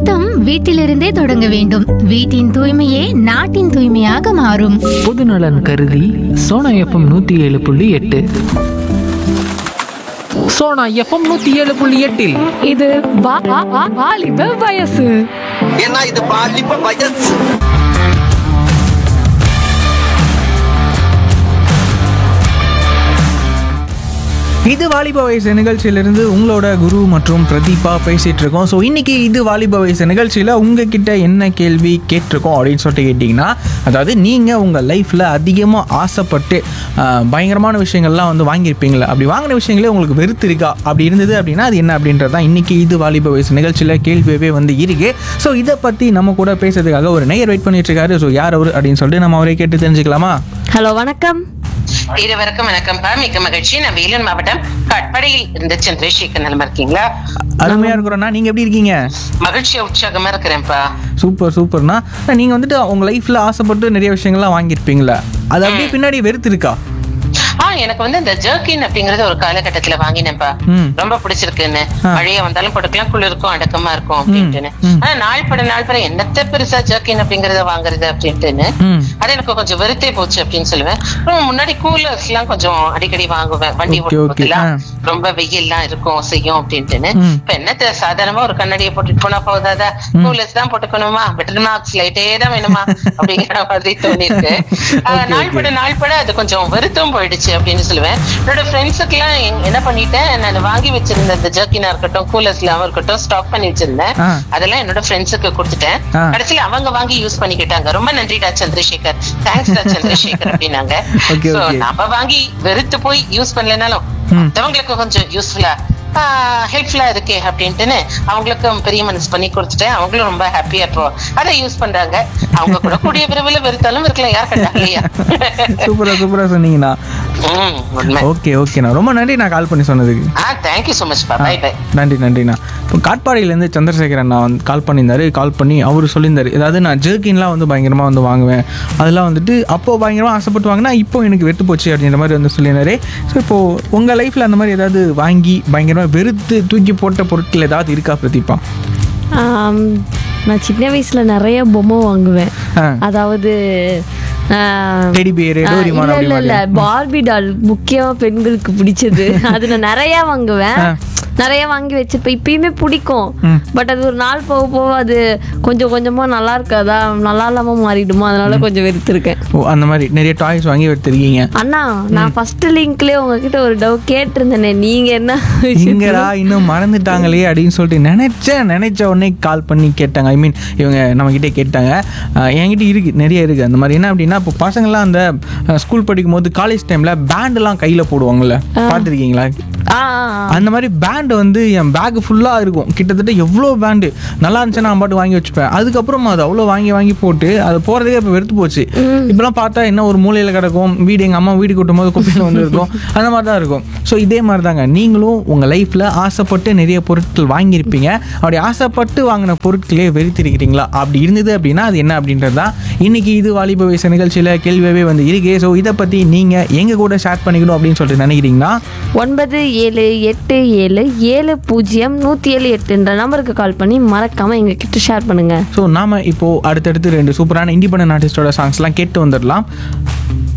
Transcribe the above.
சுத்தம் வீட்டிலிருந்தே தொடங்க வேண்டும் வீட்டின் தூய்மையே நாட்டின் தூய்மையாக மாறும் பொதுநலன் கருதி சோனா எஃப்எம் நூற்றி ஏழு புள்ளி எட்டு சோனா எஃப்எம் நூற்றி ஏழு புள்ளி எட்டில் இது வா- வா- வா- வாலிப வயசு ஏன்னா இது பாலிப்ப வயசு இது வாலிப வயசு நிகழ்ச்சியிலிருந்து உங்களோட குரு மற்றும் பிரதீபா பேசிட்டு இருக்கோம் ஸோ இன்னைக்கு இது வாலிப வயசு நிகழ்ச்சியில் உங்ககிட்ட என்ன கேள்வி கேட்டிருக்கோம் அப்படின்னு சொல்லிட்டு கேட்டிங்கன்னா அதாவது நீங்கள் உங்கள் லைஃப்பில் அதிகமாக ஆசைப்பட்டு ஆஹ், பயங்கரமான விஷயங்கள்லாம் வந்து வாங்கியிருப்பீங்களா அப்படி வாங்கின விஷயங்களே உங்களுக்கு வெறுத்து இருக்கா அப்படி இருந்தது அப்படின்னா அது என்ன அப்படின்றது தான் இன்னைக்கு இது வாலிப வயசு நிகழ்ச்சியில் கேள்வியவே வந்து இருக்கு ஸோ இதை பற்றி நம்ம கூட பேசுறதுக்காக ஒரு நேயர் வெயிட் பண்ணிட்டு இருக்காரு ஸோ யார் அவர் அப்படின்னு சொல்லிட்டு நம்ம அவரே கேட்டு தெரிஞ்சுக்கலாமா ஹலோ வணக்கம் இருவருக்கும் வணக்கம்ப்பா மிக்க மகிழ்ச்சி நான் வேலூர் மாவட்டம் கட்படையில் இருந்து சந்திரசேகர் நலமா இருக்கீங்களா அருமையாக இருக்கிறோன்னா நீங்கள் எப்படி இருக்கீங்க மகிழ்ச்சியா உற்சாகமா இருக்கிறேன்ப்பா சூப்பர் சூப்பர்ண்ணா நீங்கள் வந்துட்டு உங்கள் லைஃப்பில் ஆசைப்பட்டு நிறைய விஷயங்கள்லாம் வாங்கியிருப்பீங்களா அது அப்படியே பின்னாடி வெறுத்து இருக்கா ஆ எனக்கு வந்து இந்த ஜர்கின் அப்படிங்கறது ஒரு காலகட்டத்துல வாங்கினேன்ப்பா ம். ரொம்ப பிடிச்சிருக்குன்னு ஆ. மழையா வந்தாலும் போட்டுக்கலாம் குளிருக்கும் அடக்கமா இருக்கும் அப்படின்ட்டுன்னு ம். ஆனா நாள் பட நாள் பட என்னத்த பெருசா ஜர்கின் அப்படிங்கறத வாங்குறது அப்படின்ட்டுன்னு ம் அது எனக்கு கொஞ்சம் வெறுத்தே போச்சு அப்படின்னு சொல்லுவேன் அப்புறம் முன்னாடி கூலர்ஸ் எல்லாம் கொஞ்சம் அடிக்கடி வாங்குவேன் வண்டி Okay, ஓட்டும் okay. போதெல்லாம் ஆ. ரொம்ப வெயில்லாம் இருக்கும் செய்யும் அப்படின்ட்டுன்னு ம். இப்ப என்னத்த சாதாரணமா ஒரு கண்ணாடியை போட்டுட்டு போனா போதாதா கூலர்ஸ் தான் போட்டுக்கணுமா பெட்டர் மார்க்ஸ் லைட்டே தான் வேணுமா அப்படிங்கிற மாதிரி தோணிருக்கு Okay, நாள் பட நாள் பட அது கொஞ்சம் வருத்தம் போயிடுச்சு அப்படின்னு சொல்லுவேன் என்னோட ஃப்ரெண்ட்ஸுக்கு எல்லாம் என்ன பண்ணிட்டேன் நான் வாங்கி வச்சிருந்த இந்த ஜர்க்கினா இருக்கட்டும் கூலர்ஸ்லாம் இருக்கட்டும் ஸ்டாக் பண்ணி வச்சிருந்தேன் ஆ. அதெல்லாம் என்னோட ஃப்ரெண்ட்ஸுக்கு கொடுத்துட்டேன் ஆ. கடைசியில அவங்க வாங்கி யூஸ் பண்ணிக்கிட்டாங்க ரொம்ப நன்றிடா சந்திரசேகர் தேங்க்ஸ் டா சந்திரசேகர் அப்படின்னாங்க Okay, So, okay. நம்ம வாங்கி வெறுத்து போய் யூஸ் பண்ணலனாலும் ம். மத்தவங்களுக்கு கொஞ்சம் யூஸ்ஃபுல்லா ஹெல்ப்ஃபுல்லா இருக்கே அப்படின்ட்டுன்னு அவங்களுக்கும் பெரிய மனசு பண்ணி கொடுத்துட்டேன் அவங்களும் ரொம்ப ஹாப்பியா இப்போ அதை யூஸ் பண்றாங்க அவங்க கூட கூடிய விரைவில் வெறுத்தாலும் இருக்கலாம் யார் கண்டா இல்லையா சூப்பராக சூப்பராக சொன்னீங்கண்ணா ம், உண்மை ஓகே ஓகேண்ணா ரொம்ப நன்றி நான் கால் பண்ணி சொன்னதுக்கு ஆ தேங்க்யூ ஸோ மச் பா பை பை நன்றி நன்றிண்ணா இப்போ காட்பாடியிலேருந்து சந்திரசேகர் அண்ணா வந்து கால் பண்ணியிருந்தாரு கால் பண்ணி அவர் சொல்லியிருந்தாரு அதாவது நான் ஜெர்கின்லாம் வந்து பயங்கரமாக வந்து வாங்குவேன் அதெல்லாம் வந்துட்டு அப்போ பயங்கரமாக ஆசைப்பட்டு வாங்கினா இப்போ எனக்கு வெறுத்து போச்சு அப்படின்ற மாதிரி வந்து சொல்லியிருந்தாரு ஸோ இப்போது உங்கள் லைஃப்பில் அந்த மாதிரி ஏதாவது வாங்கி பயங்கரமாக வெறுத்து தூக்கி போட்ட பொருட்கள் ஏதாவது இருக்கா பிரதீபா ஆம், நான் சின்ன வயசுல நிறைய பொம்மை வாங்குவேன் ஆ. அதாவது ஆம், டெடி பியர் ஆ, டோரிமான் இல்ல அப்படி இல்ல இல்ல மாதிரி பார்பி டால் முக்கியமா பெண்களுக்கு பிடிச்சது அது நான் நிறைய வாங்குவேன் ஆ. நிறைய வாங்கி வச்சிருப்பேன் இப்பயுமே பிடிக்கும் ம். பட் அது ஒரு நாள் போக போக அது கொஞ்சம் கொஞ்சமா நல்லா இருக்காதா நல்லா இல்லாம மாறிடுமா அதனால கொஞ்சம் வெறுத்திருக்கேன் ஓ அந்த மாதிரி நிறைய டாய்ஸ் வாங்கி எடுத்திருக்கீங்க அண்ணா நான் ஃபர்ஸ்ட் லிங்க்லயே உங்ககிட்ட ஒரு டவுட் கேட்டிருந்தேனே நீங்க என்ன இங்கடா இன்னும் மறந்துட்டாங்களே அப்படின்னு சொல்லிட்டு நினைச்சேன் நினைச்ச உடனே கால் பண்ணி கேட்டாங்க ஐ மீன் இவங்க நம்ம கிட்டே கேட்டாங்க அஹ் என்கிட்ட இருக்கு நிறைய இருக்கு அந்த மாதிரி என்ன அப்படின்னா இப்போ பசங்கள்லாம் அந்த ஸ்கூல் படிக்கும் போது காலேஜ் டைம்ல பேண்டெல்லாம் கையில போடுவாங்கல்ல பார்த்துருக்கீங்களா ஆ ஆ, ஆ. அந்த மாதிரி பேண்ட் வந்து என் பேக் ஃபுல்லாக இருக்கும் கிட்டத்தட்ட எவ்வளோ பேண்டு நல்லா இருந்துச்சுன்னா நான் பாட்டு வாங்கி வச்சுப்பேன் அதுக்கப்புறம் அது அவ்வளோ வாங்கி வாங்கி போட்டு அது போகிறதுக்கே இப்போ வெறுத்து போச்சு இப்போலாம் பார்த்தா என்ன ஒரு மூலையில் கிடக்கும் வீடு எங்கள் அம்மா வீடு கூட்டும் போது குப்பையில் வந்து இருக்கும் அந்த மாதிரி தான் இருக்கும் ஸோ இதே மாதிரி தாங்க நீங்களும் உங்கள் லைஃப்பில் ஆசைப்பட்டு நிறைய பொருட்கள் வாங்கியிருப்பீங்க அப்படி ஆசைப்பட்டு வாங்கின பொருட்களே வெறுத்திருக்கிறீங்களா அப்படி இருந்தது அப்படின்னா அது என்ன அப்படின்றது தான் இன்னைக்கு இது வாலிப வயசு நிகழ்ச்சியில் கேள்வியாகவே வந்து இருக்கு ஸோ இதை பற்றி நீங்கள் எங்கள் கூட ஷேர் பண்ணிக்கணும் அப்படின்னு சொல்லிட்டு நினைக்கிறீங்கன்னா ஒன்பது ஏழு எட்டு ஏழு ஏழு பூஜ்ஜியம் நூற்றி ஏழு எட்டுன்ற நம்பருக்கு கால் பண்ணி மறக்காம எங்ககிட்ட ஷேர் பண்ணுங்க ஸோ நாம இப்போ அடுத்தடுத்து ரெண்டு சூப்பரான இண்டிபெண்டன்ட் ஆர்டிஸ்டோட சாங்ஸ்லாம் கேட்டு வந்துடலாம்